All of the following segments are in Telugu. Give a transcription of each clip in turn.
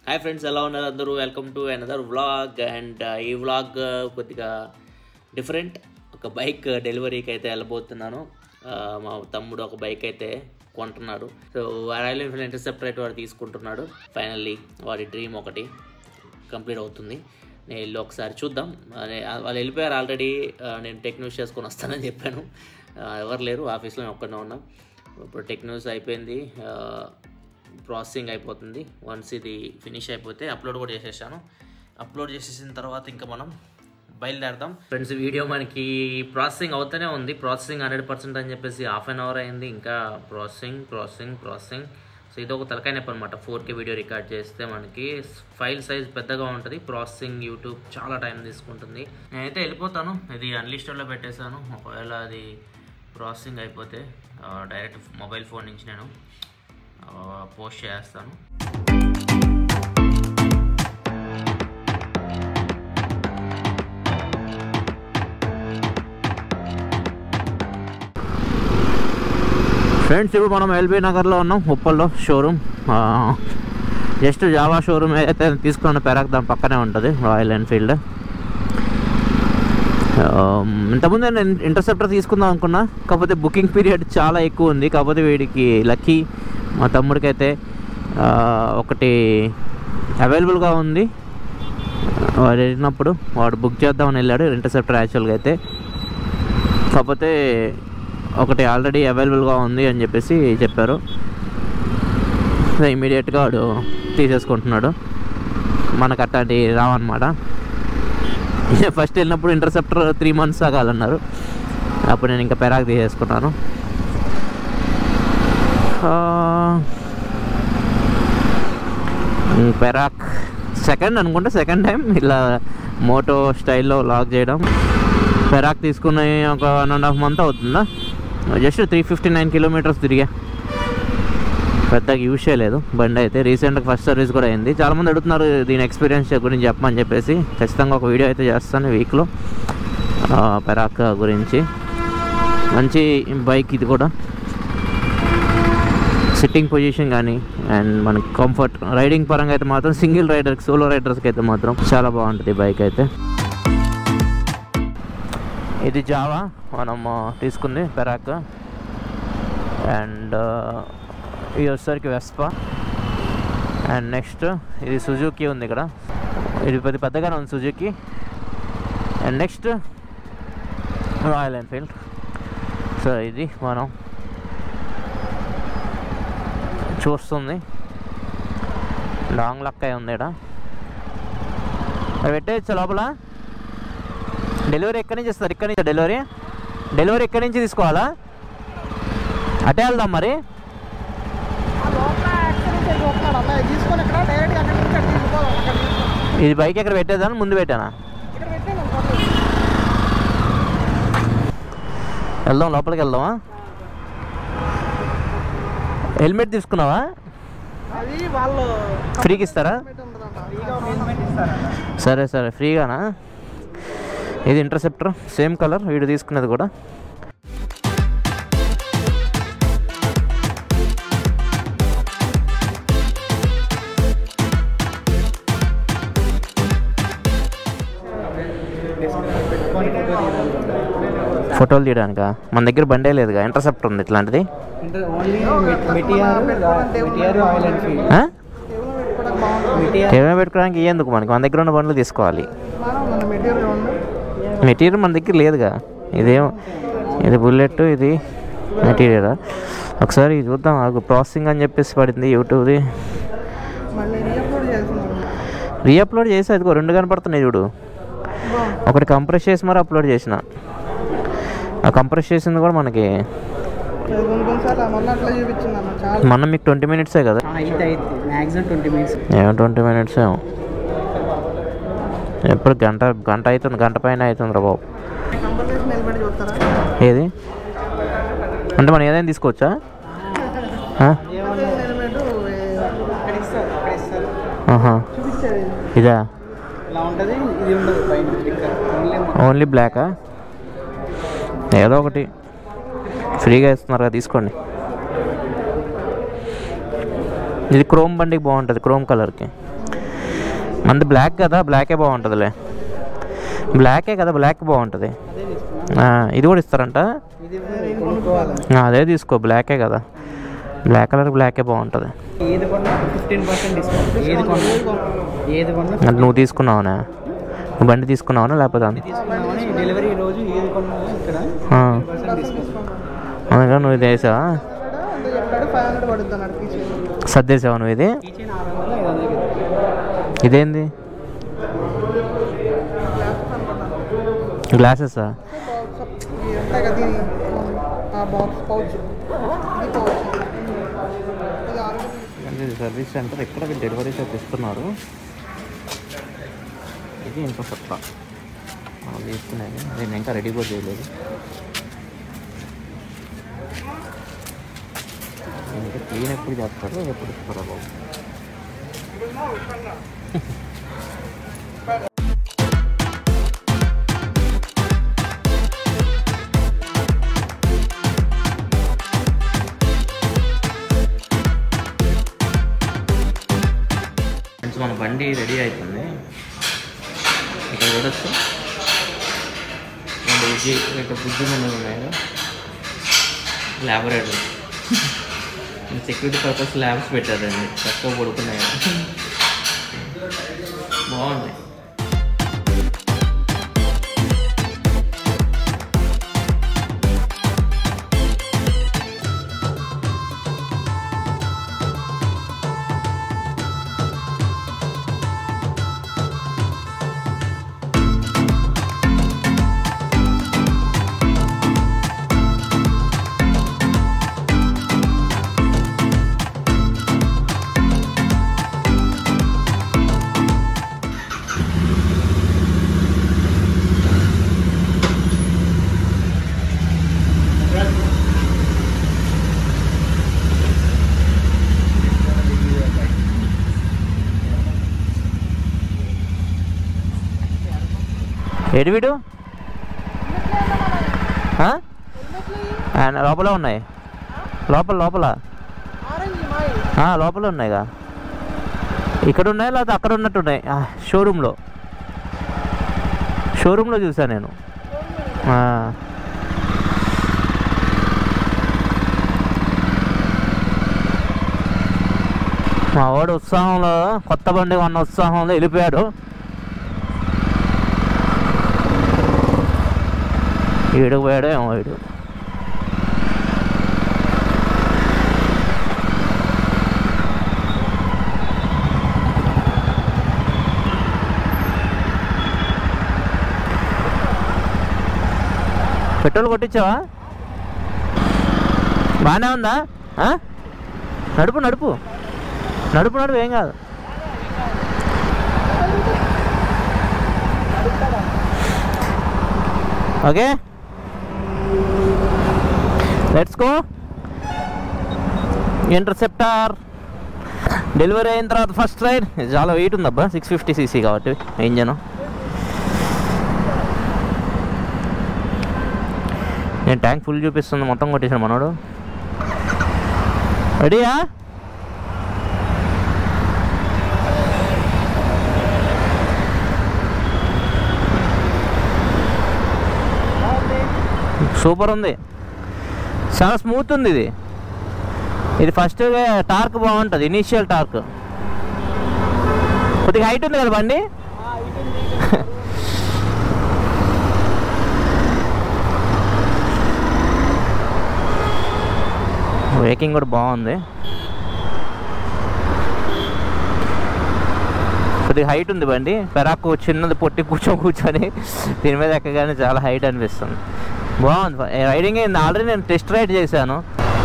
హాయ్ ఫ్రెండ్స్ ఎలా ఉన్నారు అందరూ welcome to another vlog and ఈ వ్లాగ్ కొద్దిగా డిఫరెంట్ ఒక బైక్ డెలివరీకి అయితే వెళ్ళబోతున్నాను ఆ, మా తమ్ముడు ఒక బైక్ అయితే కొంటున్నాడు సో రాయల్ ఎన్ఫీల్డ్ ఇంటర్సెప్టర్ అయితే వాడు తీసుకుంటున్నాడు ఫైనల్లీ వాడి డ్రీమ్ ఒకటి కంప్లీట్ అవుతుంది నేను వెళ్ళి ఒకసారి చూద్దాం అనే వాళ్ళు వెళ్ళిపోయారు ఆల్రెడీ నేను టెక్ న్యూస్ చేసుకొని వస్తానని చెప్పాను ఆ, ఎవరు లేరు ఆఫీస్లో నేను ఒక్కనే ఉన్నా ఇప్పుడు టెక్ న్యూస్ అయిపోయింది ఆ, ప్రాసెసింగ్ అయిపోతుంది వన్స్ ఇది ఫినిష్ అయిపోతే అప్లోడ్ కూడా చేసేసాను అప్లోడ్ చేసేసిన తర్వాత ఇంకా మనం బయలుదేరదాం ఫ్రెండ్స్ వీడియో మనకి ప్రాసెసింగ్ అవుతూనే ఉంది ప్రాసెసింగ్ హండ్రెడ్ పర్సెంట్ అని చెప్పేసి హాఫ్ అన్ అవర్ అయింది ఇంకా ప్రాసెసింగ్ ప్రాసెసింగ్ ప్రాసెసింగ్ సో ఇది ఒక తలకాయ నొప్పి అనమాట ఫోర్ కే వీడియో రికార్డ్ చేస్తే మనకి ఫైల్ సైజ్ పెద్దగా ఉంటుంది ప్రాసెసింగ్ యూట్యూబ్ చాలా టైం తీసుకుంటుంది నేనైతే వెళ్ళిపోతాను ఇది అన్లిస్టెడ్లో పెట్టేశాను ఒకవేళ అది ప్రాసెసింగ్ అయిపోతే ఆ, డైరెక్ట్ మొబైల్ ఫోన్ నుంచి నేను ఆ, పోస్ట్ చేస్తాను ఫ్రెండ్స్ ఇప్పుడు మనం ఎల్బీ నగర్లో ఉన్నాం ఉప్పల్లో షోరూమ్ జస్ట్ జావా షోరూమ్ ఏదైతే తీసుకున్న పెరాక్ దాని పక్కనే ఉంటుంది రాయల్ ఎన్ఫీల్డ్ ఇంతకుముందు నేను ఇంటర్సెప్టర్ తీసుకుందాం అనుకున్నా కాకపోతే బుకింగ్ పీరియడ్ చాలా ఎక్కువ ఉంది కాకపోతే వీడికి లక్కీ మా తమ్ముడికి అయితే ఆ, ఒకటి అవైలబుల్గా ఉంది వాడు వెళ్ళినప్పుడు వాడు బుక్ చేద్దామని వెళ్ళాడు ఇంటర్సెప్టర్ యాక్చువల్గా అయితే కాకపోతే ఒకటి ఆల్రెడీ అవైలబుల్గా ఉంది అని చెప్పేసి చెప్పారు సో ఇమీడియట్గా వాడు తీసేసుకుంటున్నాడు మనకు అట్లాంటి రావన్నమాట ఫస్ట్ వెళ్ళినప్పుడు ఇంటర్సెప్టర్ త్రీ మంత్స్ ఆగాలన్నారు అప్పుడు నేను ఇంకా పెరాక్ తీసేసుకున్నాను ఆ, పెరాక్ సెకండ్ అనుకుంటే సెకండ్ టైం ఇలా మోటో స్టైల్లో లాక్ చేయడం పెరాక్ తీసుకున్న ఒక వన్ అండ్ హాఫ్ మంత్ అవుతుందా just three fifty nine kilometres తిరిగా పెద్దగా యూజ్ చేయలేదు బండి అయితే రీసెంట్గా ఫస్ట్ సర్వీస్ కూడా అయింది చాలామంది అడుగుతున్నారు దీని ఎక్స్పీరియన్స్ గురించి చెప్పమని చెప్పేసి ఖచ్చితంగా ఒక వీడియో అయితే చేస్తాను వీక్లో పెరాక్ గురించి మంచి బైక్ ఇది కూడా సిట్టింగ్ పొజిషన్ కానీ అండ్ మనకి కంఫర్ట్ రైడింగ్ పరంగా అయితే మాత్రం సింగిల్ రైడర్కి సోలో రైడర్స్కి అయితే మాత్రం చాలా బాగుంటుంది ఈ బైక్ అయితే ఇది జావా మనం ఆ, తీసుకుంది పెరాక్ అండ్ ఇది వచ్చేసరికి వెస్పా అండ్ నెక్స్ట్ ఇది సుజుకి ఉంది ఇక్కడ ఇది పెద్ద పెద్దగానే ఉంది Suzuki and next Royal Enfield so ఇది మనం చూస్తుంది లాంగ్ లక్ అయి ఉంది ఇక్కడ అది పెట్టేయచ్చు లోపల డెలివరీ ఎక్కడి నుంచి ఇస్తారు ఇక్కడి నుంచి డెలివరీ డెలివరీ ఎక్కడి నుంచి తీసుకోవాలా అటే వెళ్దాం మరి తీసుకొని ఇక్కడ డైరెక్ట్ అక్కడ నుంచి అక్కడ తీసుకోవాలి అక్కడ తీసుకోవాలి. ఇది బైక్ ఎక్కడ పెట్టేదాన్ని ముందు పెట్టానా ఇక్కడ పెట్టాను అనుకోండి. వెళ్దాం లోపలికి వెళ్దామా హెల్మెట్ తీసుకున్నావా అది వాళ్ళు ఫ్రీకి ఇస్తారా హెల్మెట్ ఉంటుందంట. ఫ్రీగా హెల్మెట్ ఇస్తారా సరే సరే ఫ్రీగానా ఇది ఇంటర్సెప్టర్ సేమ్ కలర్ వీడు తీసుకునేది కూడా ఫోటోలు తీయడానికా మన దగ్గర బండే లేదుగా ఇంటర్సెప్టర్ ఉంది ఇట్లాంటిది only material material oil and feed ఆ? టేబుల్ పెట్టుకోవడానికి బాగుంటుంది ఏమేమి పెట్టుకోవడానికి ఎందుకు మనకి మన దగ్గర ఉన్న బండ్లు తీసుకోవాలి మనం మన మెటీరియల్ ఉంది మెటీరియల్ మన దగ్గర లేదుగా ఇదేం ఇది బుల్లెట్ ఇది మెటీరియల్ ఒకసారి ఇది చూద్దాం ఆగు ప్రాసెసింగ్ అని చెప్పేసి పడింది యూట్యూబ్ది మళ్ళీ రీఅప్లోడ్ చేస్తున్నాం రీఅప్లోడ్ చేసి అదిగో రెండు కనపడుతున్నాయి చూడు ఒకటి కంప్రెస్ చేసి మరి అప్లోడ్ చేసిన ఆ కంప్రెస్ చేసింది కూడా మనకి కొన్ని కొన్నిసార్లు మొన్న అట్లా చూపించింది అన్న చాలా మొన్న మీకు ట్వంటీ మినిట్సే కదా అయితే అయితే మ్యాక్సిమం ట్వంటీ మినిట్స్ ఏమో ట్వంటీ మినిట్స్ ఏమో ఎప్పుడు గంట గంట అవుతుంది గంట పైన అవుతుంది రా బాబు కంపల్ చేసి నిలబడి చూస్తారా ఏది అంటే మనం ఏదైనా తీసుకోవచ్చా ఆ? హెల్మెట్ అక్కడ ఇస్తారు అక్కడ ఇస్తారు ఆహా. చూపించారు ఇదా ఇలా ఉంటుంది ఇది ఉండదు పైన స్టిక్కర్ ఓన్లీ ఓన్లీ బ్లాకా ఏదో ఒకటి ఫ్రీగా ఇస్తున్నారు కదా తీసుకోండి ఇది క్రోమ్ బండికి బాగుంటుంది క్రోమ్ కలర్కి మంది బ్లాక్ కదా బ్లాకే బాగుంటుందిలే బ్లాకే కదా బ్లాక్ బాగుంటుంది అదే తీసుకున్నా ఆ, ఇది కూడా ఇస్తారంట ఇది కొనుక్కోవాలి ఆ, అదే తీసుకో బ్లాకే కదా బ్లాక్ కలర్ బ్లాకే బాగుంటుంది ఏది కొన్నా ఫిఫ్టీన్ పర్సెంట్ డిస్కౌంట్ ఏది కొన్నా ఏది కొన్నా అంటే నువ్వు తీసుకున్నావునా నువ్వు బండి తీసుకున్నావునా లేకపోతే అంత తీసుకున్నామని డెలివరీ రోజు ఏది కొన్నా ఇక్కడ ఆ, పర్సెంట్ డిస్కౌంట్ అందుకని నువ్వు ఇది వేసావా అంత చెప్పాడు ఫైవ్ హండ్రెడ్ పడుతుంది అన్నాడు కీచైన్ సర్దేసావా నువ్వు ఇది కిచెన్ ఆరు వందలు ఐదు వందలకి ఇదేంది గ్లాసెసా బాక్స్ ఇవి ఉంటాయి కదా దీని ఆ బాక్స్ పౌచ్ ఇది పౌచ్ ఇది ఆరు ఇది సర్వీస్ సెంటర్ ఇక్కడ డెలివరీ షాప్ ఇస్తున్నారు ఇది ఇంకో సత్తా మనం తీసుకునేది నేను ఇంకా రెడీ కూడా చేయలేదు ఇంకా క్లీన్ ఎప్పుడు చేస్తారు ఎప్పుడు ఇస్తారా బాబు ఫ్రెండ్స్ మన బండి రెడీ అవుతుంది ఇక్కడ చూడొచ్చు రెండు ఉజ్జి ఇక్కడ బుద్ధి మంది ఉన్నాయి ల్యాబొరేటరీ సెక్యూరిటీ పర్పస్ ల్యాబ్స్ పెట్టారండి తక్కువ పడుకున్నాయి బాగుంది ఏడు వీడు ఆ? ఆయన లోపల ఉన్నాయి లోపల లోపల ఆరెంజ్ మాయి ఆ, లోపల ఉన్నాయిగా ఇక్కడ ఉన్నాయి లేకపోతే అక్కడ ఉన్నట్టు ఉన్నాయి ఆ, షోరూంలో షోరూంలో చూసాను నేను ఆ. మా వాడు ఉత్సాహంలో కొత్త బండి కొన్న ఉత్సాహంలో వెళ్ళిపోయాడు ఈడు పోయాడు ఏమో వీడు పెట్రోల్ కొట్టించావా బాగానే ఉందా ఆ? నడుపు నడుపు నడుపు నడుపు ఏం కాదు okay let's go interceptor delivery అయిన తర్వాత ఫస్ట్ రైడ్ చాలా వెయిట్ ఉందబ్బా సిక్స్ ఫిఫ్టీ సీసీ కాబట్టి ఇంజన్ నేను ట్యాంక్ ఫుల్ చూపిస్తుంది మొత్తం కొట్టేసాను మనోడు రెడీయా సూపర్ ఉంది చాలా స్మూత్ ఉంది ఇది ఇది ఫస్ట్ టార్క్ బాగుంటుంది ఇనీషియల్ టార్క్ కొద్దిగా హైట్ ఉంది కదా బండి వేకింగ్ కూడా బాగుంది కొద్దిగా హైట్ ఉంది బండి పెరాకు చిన్నది పొట్టి కూర్చో కూర్చొని దీని మీద ఎక్కగానే చాలా హైట్ అనిపిస్తుంది బాగుంది రైడింగ్ ఆల్రెడీ నేను టెస్ట్ రైడ్ చేశాను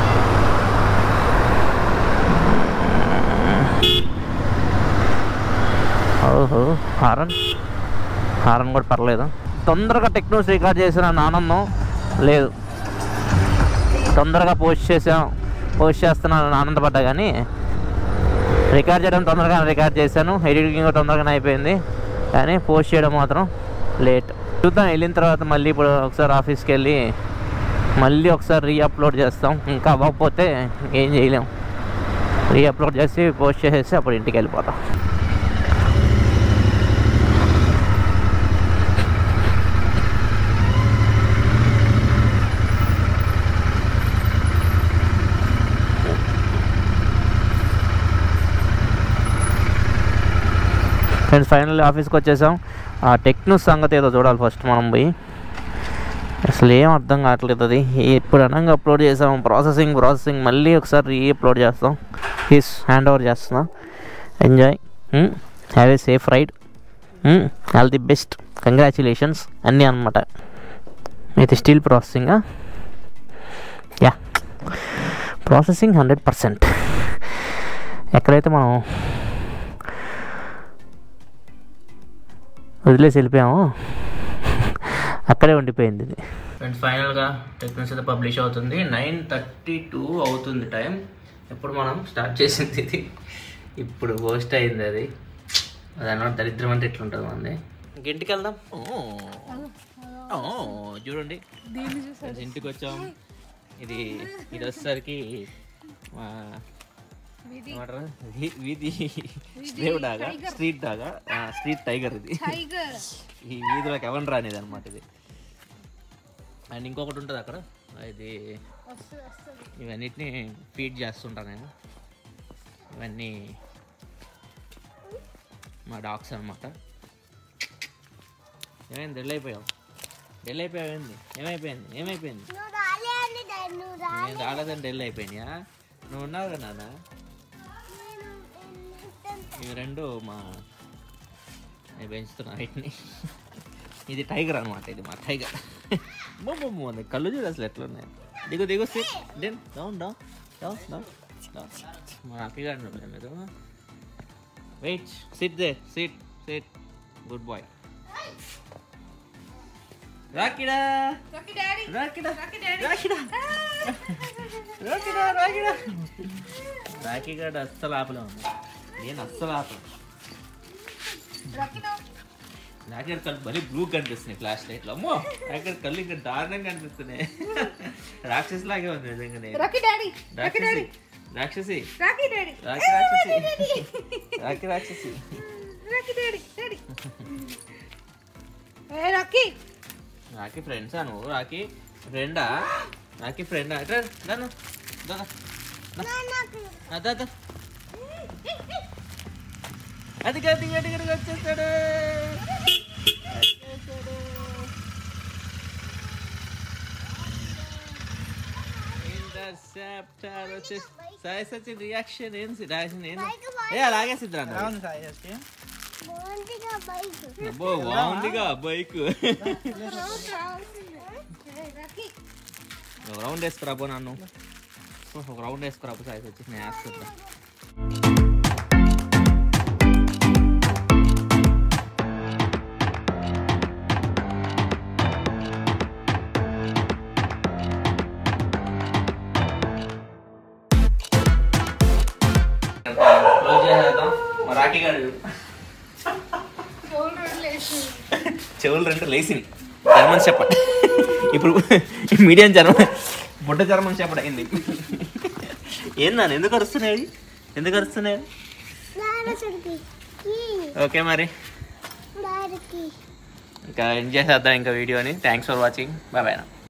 ఓహో హారన్ హారన్ కూడా పర్లేదు తొందరగా టెక్నోస్ రికార్డ్ చేసిన ఆనందం లేదు తొందరగా పోస్ట్ చేసాం పోస్ట్ చేస్తున్నాను ఆనందపడ్డా కానీ రికార్డ్ చేయడం తొందరగా రికార్డ్ చేశాను ఎడిటింగ్ కూడా తొందరగానే అయిపోయింది కానీ పోస్ట్ చేయడం మాత్రం లేట్ చూద్దాం వెళ్ళిన తర్వాత మళ్ళీ ఇప్పుడు ఒకసారి ఆఫీస్కి వెళ్ళి మళ్ళీ ఒకసారి రీ అప్లోడ్ చేస్తాం ఇంకా అవ్వకపోతే ఏం చేయలేం రీ అప్లోడ్ చేసి పోస్ట్ చేసేసి అప్పుడు ఇంటికి వెళ్ళిపోతాం ఫ్రెండ్స్ ఫైనల్ ఆఫీస్కి వచ్చేసాం ఆ టెక్నూస్ సంగతి ఏదో చూడాలి ఫస్ట్ మనం పోయి అసలు ఏం అర్థం కావట్లేదు అది ఇప్పుడు అనగా అప్లోడ్ చేసాం ప్రాసెసింగ్ ప్రాసెసింగ్ మళ్ళీ ఒకసారి రీ అప్లోడ్ చేస్తాం హీస్ హ్యాండ్ ఓవర్ చేస్తున్నాం enjoy have a safe ride all the best congratulations అన్నీ అనమాట ఇది స్టీల్ ప్రాసెసింగా యా ప్రాసెసింగ్ హండ్రెడ్ పర్సెంట్ ఎక్కడైతే మనం వదిలేసి వెళ్ళిపోయాము అక్కడే ఉండిపోయింది ఇది ఫ్రెండ్స్ ఫైనల్గా టెక్నిక్స్ అయితే పబ్లిష్ అవుతుంది నైన్ థర్టీ టూ అవుతుంది టైం ఎప్పుడు మనం స్టార్ట్ చేసింది ఇది ఇప్పుడు పోస్ట్ అయింది అది అది అన్నమాట దరిద్రం అంటే ఎట్లుంటుంది మంది ఇంటికి వెళ్దాం ఓ. ఓ, చూడండి ఫ్రెండ్స్, ఇంటికి వచ్చాం ఇది ఇది వచ్చేసరికి మా ఏమంటారు? వీ- వీధి స్ట్రేవ్ డాగా స్ట్రీట్ డాగా స్ట్రీట్ టైగర్ ఇది ఈ వీధిలోకి ఎవరిని రానిది అనమాట ఇది అండ్ ఇంకొకటి ఉంటుంది అక్కడ ఇది ఇవన్నిటిని ఫీడ్ చేస్తుంటాను నేను ఇవన్నీ మా డాగ్స్ అనమాట ఏమైంది డెల్ అయిపోయావు డెల్ అయిపోయావు ఏంది ఏమైపోయింది ఏమైపోయింది నేను రాలేదని డెల్ అయిపోయినాయా నువ్వు ఉన్నావు కదా నాన్న ఇవి రెండు మా నేను పెంచుతున్నా వీటిని ఇది టైగర్ అనమాట ఇది మా టైగర్ బొమ్మ ఉంది కళ్ళు చూడు అసలు ఎట్లున్నాయి దిగు దిగు సిట్ డెన్ down down down down down మా అక్కగా మీరు వెయిట్ సిట్ దే సిట్ సిట్ గుడ్ బాయ్ రాకిడా రాకిడా రాకిడా రాకిడా రాకిడా రాకిగాడు అస్సలు ఆపలే ఉంది నేను అస్సలు ఆపను నాకే కళ్ళు మరీ బ్లూ కనిపిస్తున్నాయి ఫ్లాష్ లైట్లో అమ్మో అక్కడ కళ్ళు ఇంకా దారుణంగా కనిపిస్తున్నాయి రాక్షసి లాగే ఉంది నిజంగానే రాక్షసి రాక్షసి రాకి రాక్షసి రాకి రాక్షసి రాకి ఫ్రెండ్సా నువ్వు రాకి ఫ్రెండా రాకి ఫ్రెండా అట్లా దాను దాను అదా అది గది గది గది వచ్చేస్తాడు ఇంటర్సెప్టర్ వచ్చేసి సాయి సచిన్ రియాక్షన్ ఏం రియాక్షన్ ఏం ఏ అలాగే సిద్ధరా అవును సాయి జస్ట్ అబ్బో బాగుందిగా బైక్ ఒక రౌండ్ వేసుకురా పో నన్ను ఒక రౌండ్ వేసుకురా పో సాయి సచిన్ నేను వేసుకుంటా క్లోజ్ చేసేద్దాం మా రాఖీ గారు చెవులు రెండు లేసినాయి జర్మన్ చెప్పండి ఇప్పుడు మీడియం జర్మన్ బుడ్డ జర్మన్ చెప్పండి అయింది ఏందా ఎందుకు అరుస్తున్నాయి ఎందుకు అరుస్తున్నాయి ఓకే మరి ఇంకా ఎంజాయ్ చేద్దాం ఇంకా వీడియోని thanks for watching bye bye